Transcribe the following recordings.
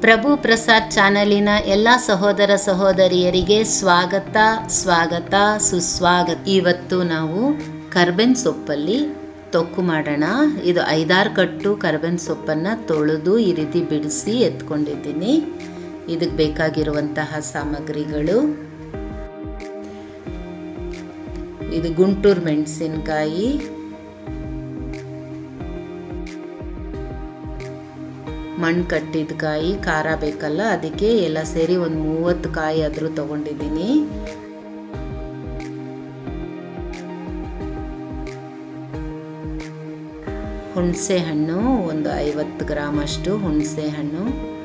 ಪ್ರಭು ಪ್ರಸಾದ್ ಚಾನಲಿನ ಎಲ್ಲ ಸಹೋದರ ಸಹೋದರಿಯರಿಗೆ ಸ್ವಾಗತ ಸ್ವಾಗತ ಸುಸ್ವಾಗತ ಇವತ್ತು ನಾವು ಕರ್ಬೇನ್ ಸೊಪ್ಪಲ್ಲಿ ತೊಕ್ಕು ಮಾಡೋಣ ಇದು ಐದಾರು ಕಟ್ಟು ಕರ್ಬೇನ್ ಸೊಪ್ಪನ್ನು ತೊಳೆದು ಈ ರೀತಿ ಬಿಡಿಸಿ ಎತ್ಕೊಂಡಿದ್ದೀನಿ ಇದಕ್ಕೆ ಬೇಕಾಗಿರುವಂತಹ ಸಾಮಗ್ರಿಗಳು ಇದು ಗುಂಟೂರು ಮೆಣಸಿನ್ಕಾಯಿ ಮಣ್ಣು ಕಟ್ಟಿದ ಕಾಯಿ ಖಾರ ಬೇಕಲ್ಲ ಅದಕ್ಕೆ ಎಲ್ಲ ಸೇರಿ ಒಂದು ಮೂವತ್ತು ಕಾಯಿ ಆದರೂ ತಗೊಂಡಿದ್ದೀನಿ ಹುಣಸೆ ಹಣ್ಣು ಒಂದು ಐವತ್ತು ಗ್ರಾಮ್ ಅಷ್ಟು ಹುಣಸೆ ಹಣ್ಣು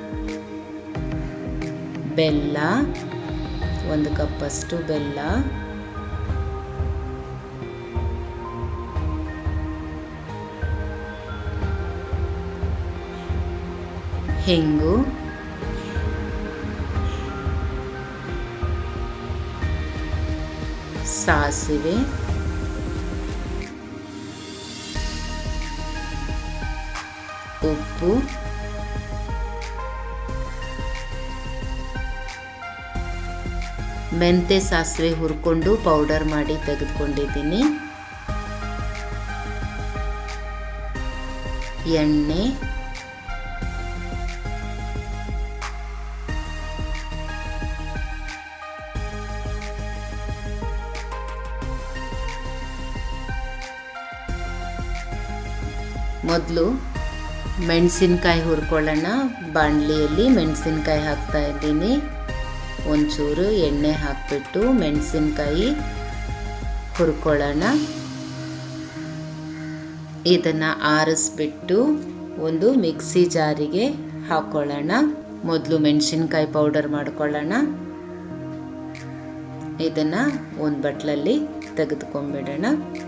ಬೆಲ್ಲ ಒಂದು ಕಪ್ಪಷ್ಟು ಬೆಲ್ಲ ಹೆಂಗು ಸಾಸಿವೆ ಉಪ್ಪು ಮೆಂತೆ ಸಾಸಿವೆ ಹುರ್ಕೊಂಡು ಪೌಡರ್ ಮಾಡಿ ತೆಗೆದುಕೊಂಡಿದ್ದೀನಿ ಎಣ್ಣೆ ಮೊದಲು ಮೆಣಸಿನ್ಕಾಯಿ ಹುರ್ಕೊಳ್ಳೋಣ ಬಾಣಲಿಯಲ್ಲಿ ಮೆಣಸಿನ್ಕಾಯಿ ಹಾಕ್ತಾ ಇದ್ದೀನಿ ಒಂಚೂರು ಎಣ್ಣೆ ಹಾಕಿಬಿಟ್ಟು ಮೆಣಸಿನ್ಕಾಯಿ ಹುರ್ಕೊಳ್ಳೋಣ ಇದನ್ನು ಆರಿಸ್ಬಿಟ್ಟು ಒಂದು ಮಿಕ್ಸಿ ಜಾರಿಗೆ ಹಾಕ್ಕೊಳ್ಳೋಣ ಮೊದಲು ಮೆಣಸಿನ್ಕಾಯಿ ಪೌಡರ್ ಮಾಡ್ಕೊಳ್ಳೋಣ ಇದನ್ನು ಒಂದು ಬಟ್ಲಲ್ಲಿ ತೆಗೆದುಕೊಂಡ್ಬಿಡೋಣ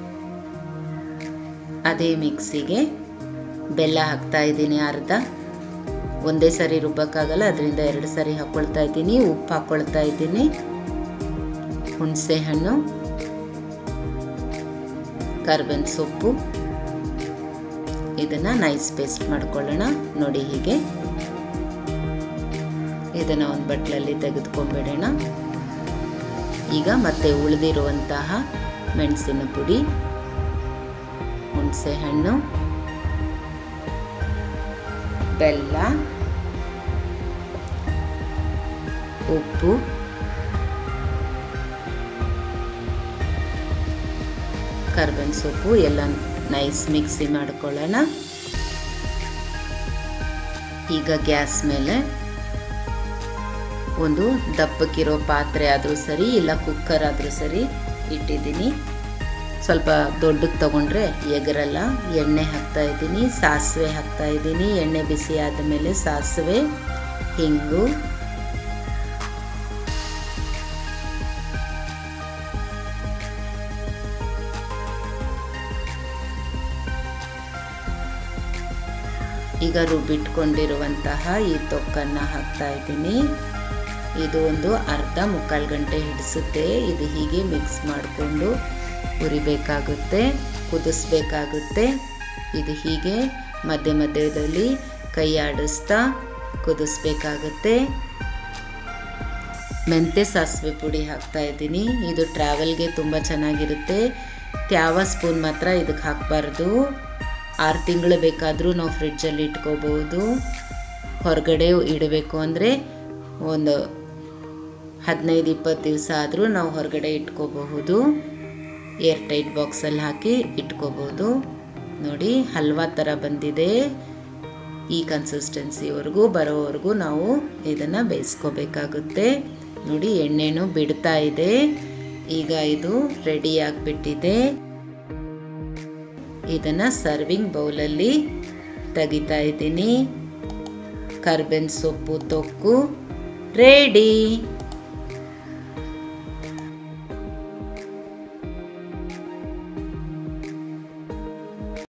ಅದೇ ಮಿಕ್ಸಿಗೆ ಬೆಲ್ಲ ಹಾಕ್ತಾ ಇದ್ದೀನಿ ಅರ್ಧ ಒಂದೇ ಸರಿ ರುಬ್ಬಕ್ಕಾಗಲ್ಲ ಅದರಿಂದ ಎರಡು ಸರಿ ಹಾಕ್ಕೊಳ್ತಾ ಇದ್ದೀನಿ ಉಪ್ಪು ಹಾಕ್ಕೊಳ್ತಾ ಇದ್ದೀನಿ ಹುಣಸೆ ಹಣ್ಣು ಕರ್ಬೇನ್ ಸೊಪ್ಪು ಇದನ್ನು ನೈಸ್ ಪೇಸ್ಟ್ ಮಾಡ್ಕೊಳ್ಳೋಣ ನೋಡಿ ಹೀಗೆ ಇದನ್ನು ಒಂದು ಬಟ್ಲಲ್ಲಿ ತೆಗೆದುಕೊಂಡ್ಬಿಡೋಣ ಈಗ ಮತ್ತೆ ಉಳಿದಿರುವಂತಹ ಮೆಣಸಿನ ಪುಡಿ ಹುಣಸೆ ಹಣ್ಣು ಬೆಲ್ಲ ಉಪ್ಪು ಕರ್ಬೇವಿನ ಸೊಪ್ಪು ಎಲ್ಲ ನೈಸ್ ಮಿಕ್ಸಿ ಮಾಡ್ಕೊಳ್ಳೋಣ ಈಗ ಗ್ಯಾಸ್ ಮೇಲೆ ಒಂದು ದಪ್ಪಕ್ಕಿರೋ ಪಾತ್ರೆ ಆದರೂ ಸರಿ ಇಲ್ಲ ಕುಕ್ಕರ್ ಆದರೂ ಸರಿ ಇಟ್ಟಿದ್ದೀನಿ ಸ್ವಲ್ಪ ದೊಡ್ಡಕ್ಕೆ ತಗೊಂಡ್ರೆ ಎಗರಲ್ಲ ಎಣ್ಣೆ ಹಾಕ್ತಾ ಇದ್ದೀನಿ ಸಾಸಿವೆ ಹಾಕ್ತಾ ಇದ್ದೀನಿ ಎಣ್ಣೆ ಬಿಸಿ ಆದಮೇಲೆ ಸಾಸಿವೆ ಹಿಂಗು ಈಗ ರುಬ್ಬಿಟ್ಕೊಂಡಿರುವಂತಹ ಈ ತೊಕ್ಕನ್ನು ಹಾಕ್ತಾ ಇದ್ದೀನಿ ಇದು ಒಂದು ಅರ್ಧ ಮುಕ್ಕಾಲು ಗಂಟೆ ಹಿಡಿಸುತ್ತೆ ಇದು ಹೀಗೆ ಮಿಕ್ಸ್ ಮಾಡಿಕೊಂಡು ಹುರಿಬೇಕಾಗುತ್ತೆ ಕುದಿಸ್ಬೇಕಾಗುತ್ತೆ ಇದು ಹೀಗೆ ಮಧ್ಯ ಮಧ್ಯದಲ್ಲಿ ಕೈ ಆಡಿಸ್ತಾ ಕುದಿಸ್ಬೇಕಾಗುತ್ತೆ ಮೆಂತೆ ಸಾಸಿವೆ ಪುಡಿ ಹಾಕ್ತಾ ಇದ್ದೀನಿ ಇದು ಟ್ರಾವೆಲ್ಗೆ ತುಂಬ ಚೆನ್ನಾಗಿರುತ್ತೆ ತ್ಯಾವ ಸ್ಪೂನ್ ಮಾತ್ರ ಇದಕ್ಕೆ ಹಾಕಬಾರ್ದು ಆರು ತಿಂಗಳು ಬೇಕಾದರೂ ನಾವು ಫ್ರಿಡ್ಜಲ್ಲಿ ಇಟ್ಕೋಬೋದು ಹೊರಗಡೆ ಇಡಬೇಕು ಅಂದರೆ ಒಂದು ಹದಿನೈದು ಇಪ್ಪತ್ತು ದಿವಸ ಆದರೂ ನಾವು ಹೊರಗಡೆ ಇಟ್ಕೋಬಹುದು ಏರ್ ಟೈಟ್ ಬಾಕ್ಸಲ್ಲಿ ಹಾಕಿ ಇಟ್ಕೋಬೋದು ನೋಡಿ ಹಲ್ವಾ ಥರ ಬಂದಿದೆ ಈ ಕನ್ಸಿಸ್ಟೆನ್ಸಿವರೆಗೂ ಬರೋವರೆಗೂ ನಾವು ಇದನ್ನು ಬೇಯಿಸ್ಕೋಬೇಕಾಗುತ್ತೆ ನೋಡಿ ಎಣ್ಣೆನೂ ಬಿಡ್ತಾ ಇದೆ ಈಗ ಇದು ರೆಡಿ ಆಗಿಬಿಟ್ಟಿದೆ ಇದನ್ನು ಸರ್ವಿಂಗ್ ಬೌಲಲ್ಲಿ ತೆಗಿತಾ ಇದ್ದೀನಿ ಕರ್ಬೇನ್ ಸೊಪ್ಪು ತೊಕ್ಕು ರೆಡಿ